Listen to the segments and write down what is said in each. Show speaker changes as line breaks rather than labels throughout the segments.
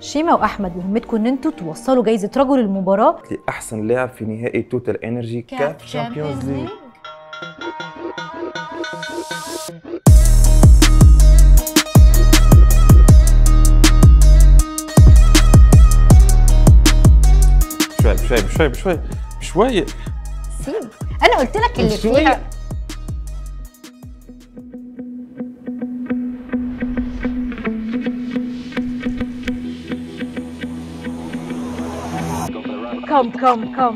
شيما واحمد مهمتكم ان انتوا توصلوا جايزه رجل المباراه
احسن لاعب في نهائي توتال انرجي كاف شامبيونز ليج
شوي بشوي بشوي بشوي بشوي
سيب انا قلت لك اللي
شوية.
فيها كم كم كم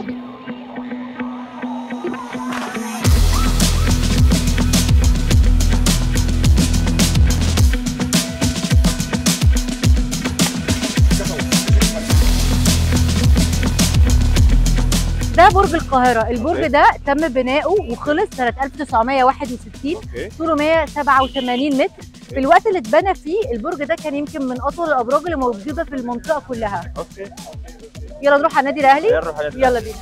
ده برج القاهرة، البرج ده تم بناؤه وخلص سنة 1961
اوكي
طوله 187 متر في الوقت اللي اتبنى فيه البرج ده كان يمكن من اطول الابراج اللي موجوده في المنطقه كلها
اوكي
يلا نروح على النادي الاهلي
يلا نروح على النادي
يلا بينا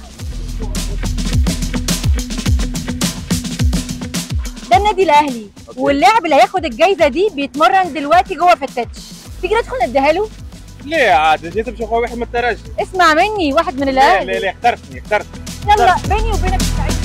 ده النادي الاهلي
أوكي.
واللاعب اللي هياخد الجايزه دي بيتمرن دلوقتي جوه في التتش تيجي ندخل نديها له
ليه عاد جيت بشوف واحد من الترجي
اسمع مني واحد من
ليه
الاهلي
ليه ليه اخترتني اخترتني
يلا بيني وبينك ساعدني.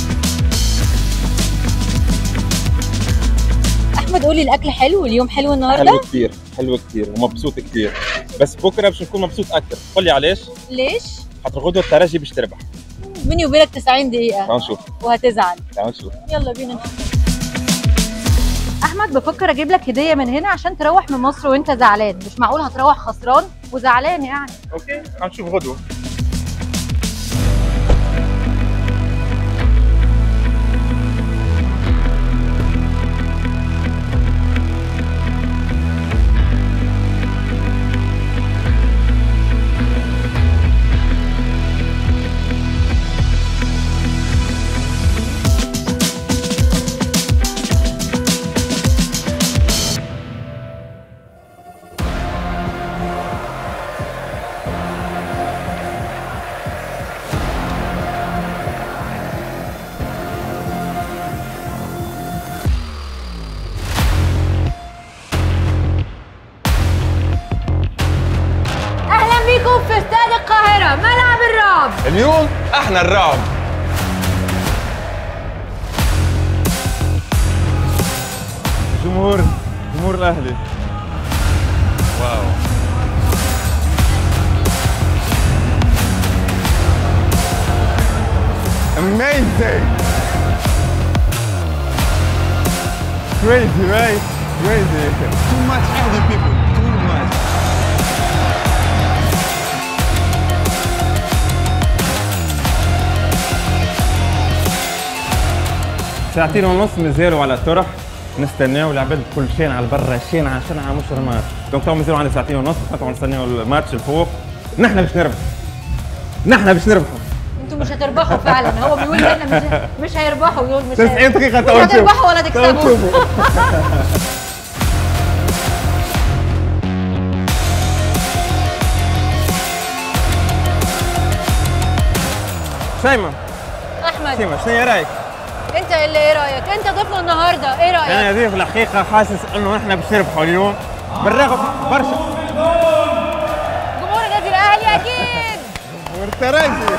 احمد قولي الاكل حلو اليوم حلو النهارده
حلو كثير حلو كثير ومبسوط كثير بس بكره باش نكون مبسوط اكثر قول لي علاش
ليش
خاطر غدوه الترجي باش تربح
بيني وبينك 90 دقيقه
تعال نشوف
وهتزعل
تعال نشوف
يلا بينا نشوف احمد بفكر اجيب لك هديه من هنا عشان تروح من مصر وانت زعلان مش معقول هتروح خسران وزعلان يعني
اوكي تعال نشوف غدوه
اهلا بيكم في استاد القاهره ملعب الرعب
اليوم احنا الرعب
جمهور جمهور الاهلي واو
amazing
crazy right crazy
too much Saudi people too much
ساعتين ونص نزالوا على الطرح نستناو العباد كل شين على برا شين عشان على مش الماتش دونك تو مازالوا عندنا ساعتين ونص نقعدوا نستناو الماتش الفوق نحن باش نربحوا نحن باش نربحوا
انتوا مش هتربحوا فعلا هو بيقول لي احنا مش مش هيربحوا يقول مش
90
هيربحوا.
دقيقة
مش
تو نشوف
هتربحوا ولا
تو
تكسبوا
نشوفوا شيماء
احمد
شيماء شنو رايك؟
انت اللي ايه رايك انت ضيفنا النهارده ايه رايك
انا دي في الحقيقة حاسس انه نحن باش نربحوا اليوم بالرغم برشا
جمهور النادي الاهلي اكيد
والترجي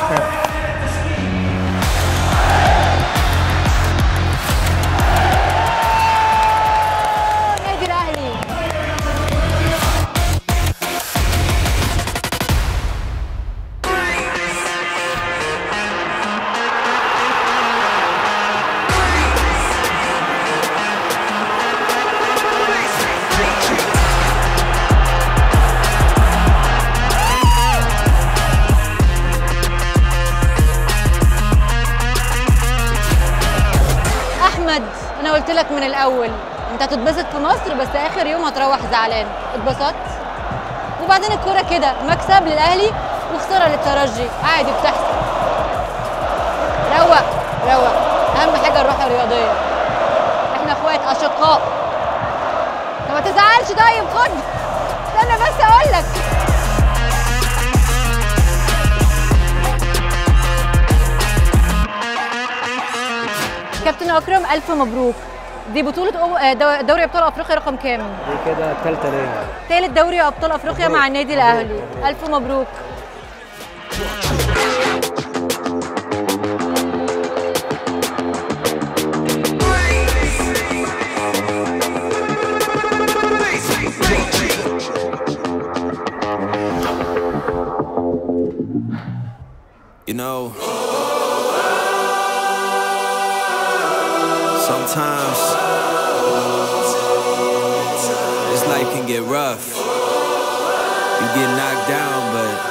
النادي الاهلي احمد انا قلت لك من الاول انت هتتبسط في مصر بس اخر يوم هتروح زعلان اتبسطت وبعدين الكوره كده مكسب للاهلي وخساره للترجي عادي بتحصل روق روق اهم حاجه الروح الرياضيه احنا اخوات اشقاء طب ما تزعلش طيب خد استنى بس اقول لك كابتن اكرم الف مبروك دي بطوله أم- آه، دو- دوري ابطال افريقيا رقم كام
دي كده التالتة ليا
ثالث دوري ابطال افريقيا مع النادي الاهلي الف مبروك
You know, sometimes this life can get rough. You get knocked down, but